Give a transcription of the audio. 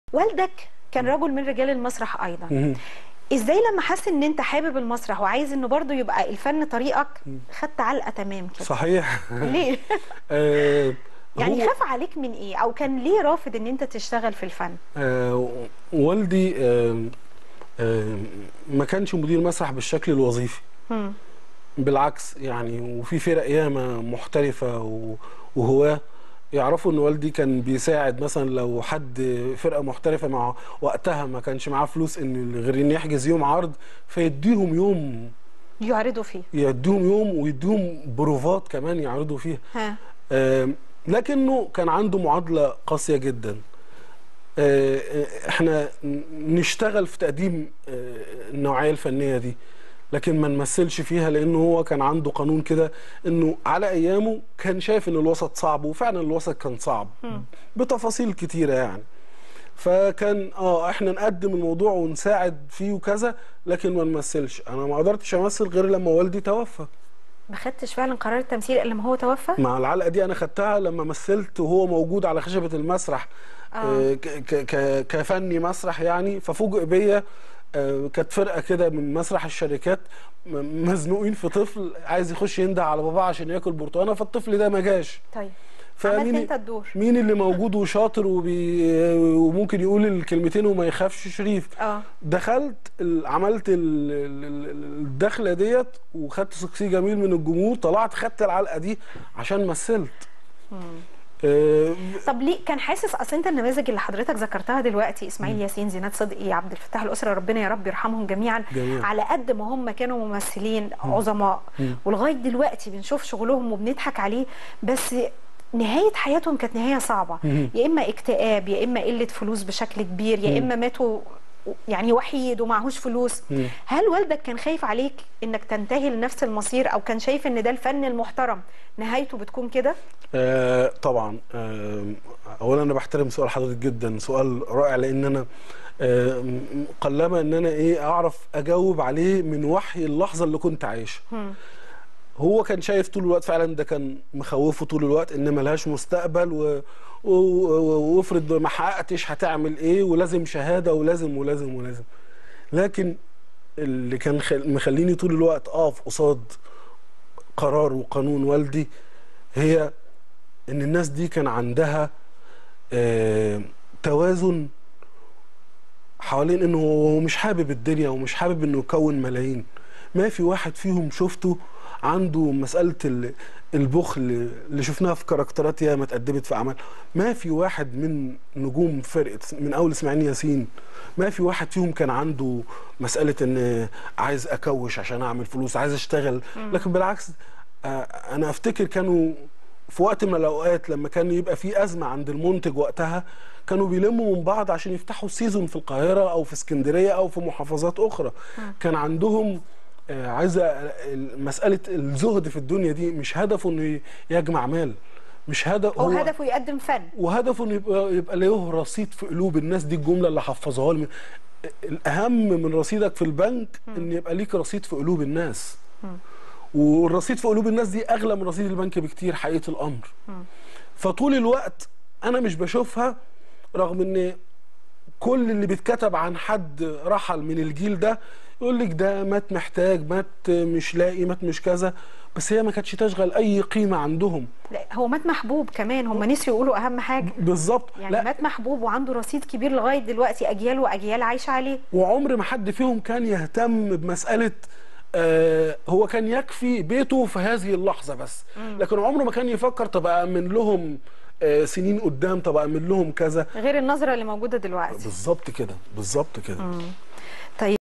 والدك كان رجل من رجال المسرح ايضا مهم. ازاي لما حس ان انت حابب المسرح وعايز انه برضو يبقى الفن طريقك خدت علقه تمام كده صحيح ليه آه، يعني هو- خاف عليك من ايه او كان ليه رافض ان انت تشتغل في الفن آه، والدي آه، آه، ما كانش مدير مسرح بالشكل الوظيفي مم. بالعكس يعني وفي فرق ياما محترفة و- وهواه يعرفوا ان والدي كان بيساعد مثلا لو حد فرقه محترفه مع وقتها ما كانش معاه فلوس ان غير ان يحجز يوم عرض فيديهم يوم يعرضوا فيه يديهم يوم ويديهم بروفات كمان يعرضوا فيها ها آم، لكنه كان عنده معادلة قاسية جدا آه، آه، احنا ن- نشتغل في تقديم آه، النوعية الفنية دي لكن ما نمثلش فيها لانه هو كان عنده قانون كده انه على ايامه كان شايف ان الوسط صعب وفعلا الوسط كان صعب بتفاصيل كتيرة يعني فكان اه احنا نقدم الموضوع ونساعد فيه وكذا لكن ما نمثلش انا ما قدرتش امثل غير لما والدي توفى ما خدتش فعلا قرار التمثيل الا لما هو توفى مع العلقه دي انا خدتها لما مثلت وهو موجود على خشبه المسرح آه. ك- ك- ك- كفني مسرح يعني ففوجئ بيا آه، كانت فرقه كده من مسرح الشركات م- مزنوقين في طفل عايز يخش ينده على باباه عشان ياكل برتقانه فالطفل ده ما جاش طيب عملت فمين انت الدور مين اللي موجود وشاطر وبي وممكن يقول الكلمتين وما يخافش شريف اه دخلت ال- عملت ال- ال- ال- الدخله ديت وخدت سكسي جميل من الجمهور طلعت خدت العلقه دي عشان مثلت آه، طب ليه كان حاسس اصل انت النماذج اللي حضرتك ذكرتها دلوقتي اسماعيل ياسين زينات صدقي عبد الفتاح الاسره ربنا يا رب يرحمهم جميعا جميعاً. على قد ما هم كانوا ممثلين عظماء ولغايه دلوقتي بنشوف شغلهم وبنضحك عليه بس نهايه حياتهم كانت نهايه صعبه يا اما اكتئاب يا اما قله فلوس بشكل كبير يا اما ماتوا يعني وحيد ومعهوش فلوس هل والدك كان خايف عليك انك تنتهي لنفس المصير او كان شايف ان ده الفن المحترم نهايته بتكون كده آه طبعا آه اولا انا بحترم سؤال حضرتك جدا سؤال رائع لان انا آه م- قلما ان انا ايه اعرف اجاوب عليه من وحي اللحظه اللي كنت عايشها هو كان شايف طول الوقت فعلا ده كان مخوفه طول الوقت ان ملهاش مستقبل و... و... و... وافرض ما حققتش هتعمل ايه ولازم شهاده ولازم ولازم ولازم لكن اللي كان خل... مخليني طول الوقت اقف قصاد قرار وقانون والدي هي ان الناس دي كان عندها آه توازن حوالين انه هو مش حابب الدنيا ومش حابب انه يكون ملايين ما في واحد فيهم شفته عنده مسألة ال- البخل اللي شفناها في كاركترات ياما اتقدمت في أعمال ما في واحد من نجوم فرقة من أول إسماعيل ياسين ما في واحد فيهم كان عنده مسألة إن عايز أكوش عشان أعمل فلوس عايز أشتغل لكن بالعكس آه، أنا أفتكر كانوا في وقت من الأوقات لما كان يبقى في أزمة عند المنتج وقتها كانوا بيلموا من بعض عشان يفتحوا سيزون في القاهرة أو في اسكندرية أو في محافظات أخرى كان عندهم آه، عايزه ال- مساله الزهد في الدنيا دي مش هدفه انه يجمع مال مش هدف هو هدفه يقدم فن وهدفه انه يبقى يبقى له رصيد في قلوب الناس دي الجمله اللي حفظها لي الاهم من رصيدك في البنك ان يبقى ليك رصيد في قلوب الناس والرصيد في قلوب الناس دي اغلى من رصيد البنك بكتير حقيقه الامر فطول الوقت انا مش بشوفها رغم ان كل اللي بيتكتب عن حد رحل من الجيل ده يقول لك ده مات محتاج مات مش لاقي مات مش كذا بس هي ما كانتش تشغل اي قيمه عندهم لا هو مات محبوب كمان هم نسيوا يقولوا اهم حاجه بالظبط يعني لا مات محبوب وعنده رصيد كبير لغايه دلوقتي اجيال واجيال عايشه عليه وعمر ما حد فيهم كان يهتم بمساله آه هو كان يكفي بيته في هذه اللحظه بس لكن عمره ما كان يفكر طب امن لهم آه سنين قدام طب امن لهم كذا غير النظره اللي موجوده دلوقتي بالظبط كده بالظبط كده طيب